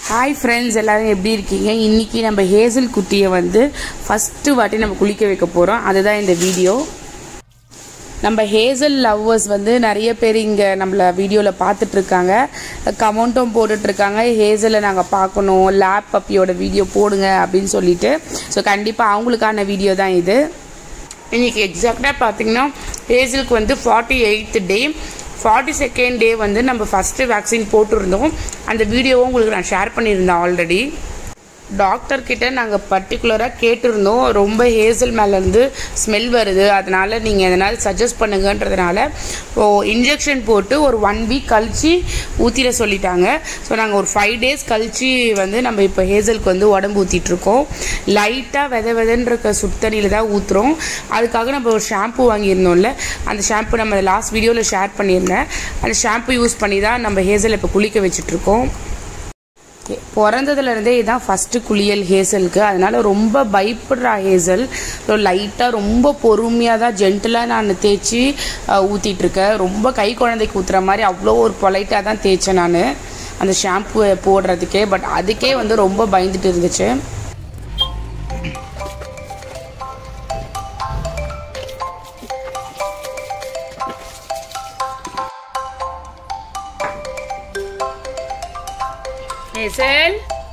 hi friends எல்லாரும் எப்படி இருக்கீங்க இன்னைக்கு நம்ம ஹேசல் குட்டியை வந்து ஃபஸ்ட்டு வாட்டி நம்ம குளிக்க வைக்க போகிறோம் அதுதான் இந்த வீடியோ நம்ம ஹேசல் லவ்வர்ஸ் வந்து நிறைய பேர் இங்கே நம்மள வீடியோவில் பார்த்துட்டு இருக்காங்க கமெண்ட்டும் போட்டுட்ருக்காங்க ஹேசலை நாங்கள் பார்க்கணும் லேப் பப்பியோட வீடியோ போடுங்க அப்படின்னு சொல்லிட்டு ஸோ கண்டிப்பாக அவங்களுக்கான வீடியோ தான் இது இன்னைக்கு எக்ஸாக்டாக பார்த்தீங்கன்னா ஹேசலுக்கு வந்து forty eight day forty second day வந்து நம்ம ஃபஸ்ட்டு வேக்சின் போட்டிருந்தோம் அந்த வீடியோவும் உங்களுக்கு நான் ஷேர் பண்ணியிருந்தேன் ஆல்ரெடி டாக்டர் கிட்ட நாங்கள் பர்டிகுலராக கேட்டிருந்தோம் ரொம்ப ஹேசல் மேலேருந்து ஸ்மெல் வருது அதனால் நீங்கள் எதனால் சஜஸ்ட் பண்ணுங்கன்றதுனால ஓ இன்ஜெக்ஷன் போட்டு ஒரு ஒன் வீக் கழித்து ஊற்றிட சொல்லிட்டாங்க ஸோ நாங்கள் ஒரு ஃபைவ் டேஸ் கழித்து வந்து நம்ம இப்போ ஹேசலுக்கு வந்து உடம்பு ஊற்றிட்டுருக்கோம் லைட்டாக வித விதன்னு இருக்க சுத்தண்ணியில் தான் ஊற்றுறோம் அதுக்காக நம்ம ஒரு ஷாம்பு வாங்கியிருந்தோம்ல அந்த ஷாம்பு நம்ம லாஸ்ட் வீடியோவில் ஷேர் பண்ணியிருந்தேன் அந்த ஷாம்பு யூஸ் பண்ணி தான் நம்ம ஹேசலை இப்போ குளிக்க வச்சிட்ருக்கோம் பிறந்ததுலேருந்தே இதுதான் ஃபஸ்ட்டு குளியல் ஹேசலுக்கு அதனால ரொம்ப பயப்படுறா ஹேசல் ஸோ லைட்டாக ரொம்ப பொறுமையாக தான் ஜென்டலாக நான் தேய்ச்சி ஊற்றிட்டுருக்கேன் ரொம்ப கை குழந்தைக்கு ஊற்றுற மாதிரி அவ்வளோ ஒரு பொலைட்டாக தான் தேய்ச்சேன் நான் அந்த ஷாம்பு போடுறதுக்கே பட் அதுக்கே வந்து ரொம்ப பயந்துட்டு இருந்துச்சு ஹேசல்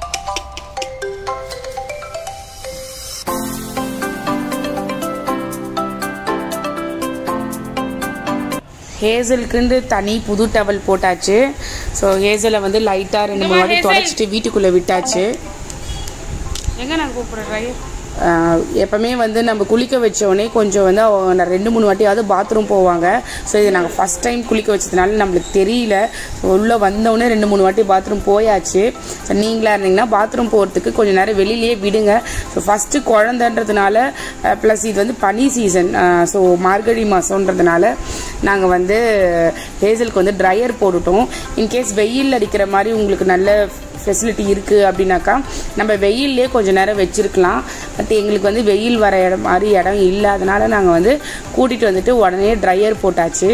ஹேசலுக்குன்னு தனி புது டவல் போட்டாச்சு ஸோ ஹேசலை வந்து லைட்டாக ரெண்டு மூணு வாட்டி தொடச்சிட்டு வீட்டுக்குள்ளே விட்டாச்சு எங்கே நான் கூப்பிட்றேன் எப்பவுமே வந்து நம்ம குளிக்க வச்ச உடனே கொஞ்சம் வந்து அவங்க ரெண்டு மூணு வாட்டியாவது பாத்ரூம் போவாங்க ஸோ இது நாங்கள் ஃபஸ்ட் டைம் குளிக்க வச்சதுனால நம்மளுக்கு தெரியல ஸோ உள்ளே வந்தவுடனே ரெண்டு மூணு வாட்டி பாத்ரூம் போயாச்சு ஸோ நீங்களாக இருந்தீங்கன்னா பாத்ரூம் போகிறதுக்கு கொஞ்சம் நேரம் வெளியிலேயே விடுங்க ஸோ ஃபஸ்ட்டு குழந்தைன்றதுனால ப்ளஸ் இது வந்து பனி சீசன் ஸோ மார்கழி மாதன்றதுனால நாங்கள் வந்து ஹேசலுக்கு வந்து ட்ரையர் போட்டுட்டோம் இன்கேஸ் வெயில் அடிக்கிற மாதிரி உங்களுக்கு நல்ல ஃபெசிலிட்டி இருக்குது அப்படின்னாக்கா நம்ம வெயிலே கொஞ்சம் நேரம் வச்சுருக்கலாம் பட் எங்களுக்கு வந்து வெயில் வர இடம் மாதிரி இடம் இல்லை அதனால் நாங்கள் வந்து கூட்டிகிட்டு வந்துட்டு உடனே ட்ரையர் போட்டாச்சு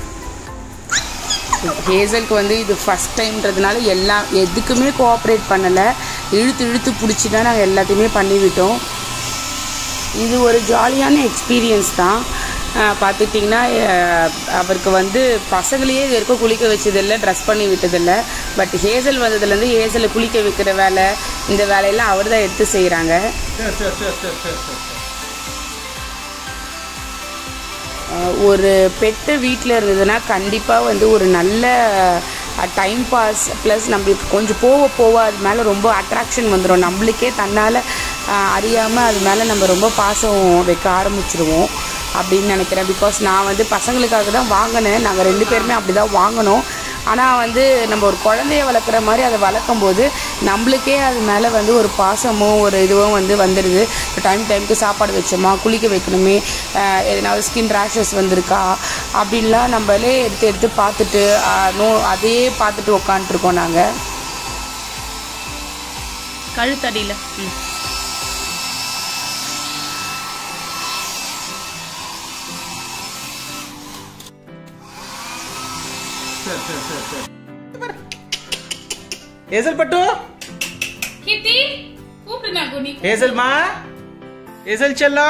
ஹேசலுக்கு வந்து இது ஃபஸ்ட் டைம்ன்றதுனால எல்லாம் எதுக்குமே கோஆப்ரேட் பண்ணலை இழுத்து இழுத்து பிடிச்சி தான் நாங்கள் எல்லாத்தையுமே பண்ணிவிட்டோம் இது ஒரு ஜாலியான எக்ஸ்பீரியன்ஸ் தான் பார்த்துட்டிங்கன்னா அவருக்கு வந்து பசங்களையே இது வரைக்கும் குளிக்க வச்சதில்லை ட்ரெஸ் பண்ணி விட்டதில்லை பட் ஹேசல் வந்ததுலேருந்து ஹேசலை குளிக்க வைக்கிற வேலை இந்த வேலையெல்லாம் அவர் தான் எடுத்து செய்கிறாங்க ஒரு பெட்டு வீட்டில் இருந்ததுன்னா கண்டிப்பாக வந்து ஒரு நல்ல டைம் பாஸ் ப்ளஸ் நம்மளுக்கு கொஞ்சம் போக போக அது மேலே ரொம்ப அட்ராக்ஷன் வந்துடும் நம்மளுக்கே தன்னால் அறியாமல் அது மேலே நம்ம ரொம்ப பாசம் வைக்க ஆரம்பிச்சிருவோம் அப்படின்னு நினைக்கிறேன் பிகாஸ் நான் வந்து பசங்களுக்காக தான் வாங்கினேன் நாங்கள் ரெண்டு பேருமே அப்படி தான் வாங்கினோம் ஆனால் வந்து நம்ம ஒரு குழந்தைய வளர்க்குற மாதிரி அதை வளர்க்கும் போது நம்மளுக்கே அது மேலே வந்து ஒரு பாசமோ ஒரு இதுவும் வந்து வந்துடுது டைம் டைமுக்கு சாப்பாடு வச்சோமா குளிக்க வைக்கணுமே எதனாவது ஸ்கின் ரேஷஸ் வந்திருக்கா அப்படின்லாம் நம்மளே எடுத்து எடுத்து பார்த்துட்டு நோ அதையே பார்த்துட்டு உக்காண்ட்ருக்கோம் நாங்கள் கழுத்தடியில் ம் హేజల్ పట్టు கீர்த்தி கூப்பிடு நான் குனி హేజల్ మా హేజల్ చెల్లో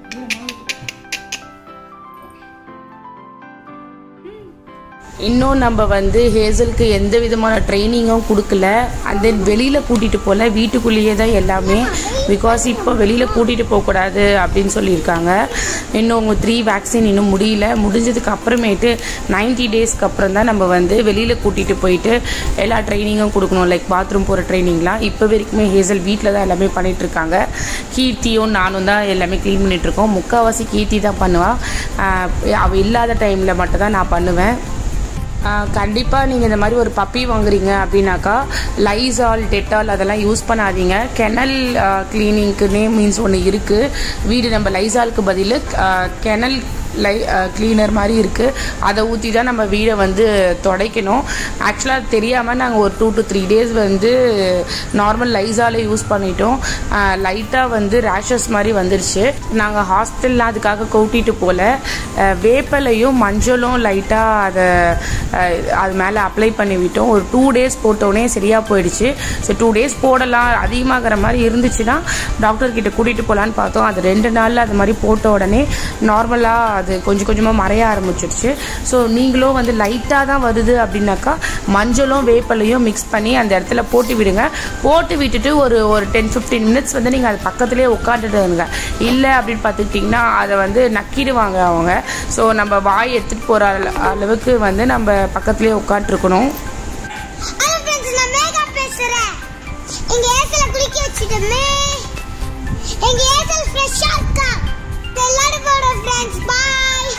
இன்னும் நம்ம வந்து ஹேசலுக்கு எந்த விதமான ட்ரைனிங்கும் கொடுக்கல அண்ட் தென் வெளியில் கூட்டிகிட்டு போகல வீட்டுக்குள்ளேயே தான் எல்லாமே பிகாஸ் இப்போ வெளியில் கூட்டிகிட்டு போகக்கூடாது அப்படின்னு சொல்லியிருக்காங்க இன்னும் உங்கள் த்ரீ வேக்சின் இன்னும் முடியல முடிஞ்சதுக்கு அப்புறமேட்டு நைன்டி டேஸ்க்கு அப்புறம் தான் நம்ம வந்து வெளியில் கூட்டிகிட்டு போயிட்டு எல்லா ட்ரைனிங்கும் கொடுக்கணும் லைக் பாத்ரூம் போகிற ட்ரைனிங்லாம் இப்போ வரைக்குமே ஹேசல் வீட்டில் தான் எல்லாமே பண்ணிகிட்ருக்காங்க கீர்த்தியும் நானும் தான் எல்லாமே க்ளீன் பண்ணிகிட்ருக்கோம் முக்கால்வாசி கீர்த்தி தான் பண்ணுவாள் அவள் இல்லாத டைமில் மட்டும் தான் நான் பண்ணுவேன் கண்டிப்பாக நீங்கள் இந்த மாதிரி ஒரு பப்பி வாங்குறீங்க அப்படின்னாக்கா லைசால் டெட்டால் அதெல்லாம் யூஸ் பண்ணாதீங்க கெனல் கிளீனிங்க்குனே மீன்ஸ் ஒன்று இருக்குது வீடு நம்ம லைசாலுக்கு பதில் கெனல் லை க்ளீனர் மாதிரி இருக்குது அதை ஊற்றி தான் நம்ம வீடை வந்து துடைக்கணும் ஆக்சுவலாக தெரியாமல் நாங்கள் ஒரு டூ டு த்ரீ டேஸ் வந்து நார்மல் லைஸாலே யூஸ் பண்ணிட்டோம் லைட்டாக வந்து ரேஷஸ் மாதிரி வந்துருச்சு நாங்கள் ஹாஸ்டலில் அதுக்காக கூட்டிகிட்டு போகல அஹ், வேப்பலையும் மஞ்சளும் லைட்டாக அதை அஹ், அது மேலே அப்ளை பண்ணி விட்டோம் ஒரு டூ டேஸ் போட்டோடனே சரியாக போயிடுச்சு ஸோ டூ டேஸ் போடலாம் அதிகமாகிற மாதிரி இருந்துச்சுன்னா டாக்டர் கிட்ட கூட்டிகிட்டு போகலான்னு பார்த்தோம் அது ரெண்டு நாளில் அது மாதிரி போட்ட உடனே நார்மலாக அது கொஞ்சம் கொஞ்சமாக மறைய ஆரம்பிச்சிடுச்சு ஸோ நீங்களும் வந்து லைட்டாக தான் வருது அப்படின்னாக்கா மஞ்சளும் வேப்பலையும் மிக்ஸ் பண்ணி அந்த இடத்துல போட்டு விடுங்க போட்டு விட்டுட்டு ஒரு ஒரு டென் ஃபிஃப்டீன் மினிட்ஸ் வந்து நீங்கள் அது பக்கத்துலேயே உட்காந்துட்டுங்க இல்லை அப்படின்னு பார்த்துக்கிட்டிங்கன்னா அதை வந்து நக்கிடுவாங்க அவங்க ஸோ நம்ம வாய் எடுத்துகிட்டு போகிற அளவுக்கு வந்து நம்ம பக்கத்துலேயே உட்காந்துருக்கணும் ஹலோ ஃப்ரெண்ட்ஸ் நான் மேகா பேசுறேன் எங்க ஏசல குளிக்க வச்சிட்டோமே எங்க ஏசல் ஃப்ரெஷ்ஷா இருக்கா எல்லாரும் போறோம் ஃப்ரெண்ட்ஸ் பாய்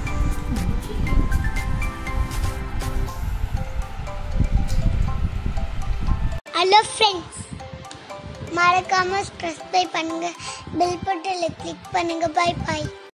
ஹலோ ஃப்ரெண்ட்ஸ் மறக்காம சப்ஸ்கிரைப் பண்ணுங்க பெல் பட்டன்ல கிளிக் பண்ணுங்க பை பாய்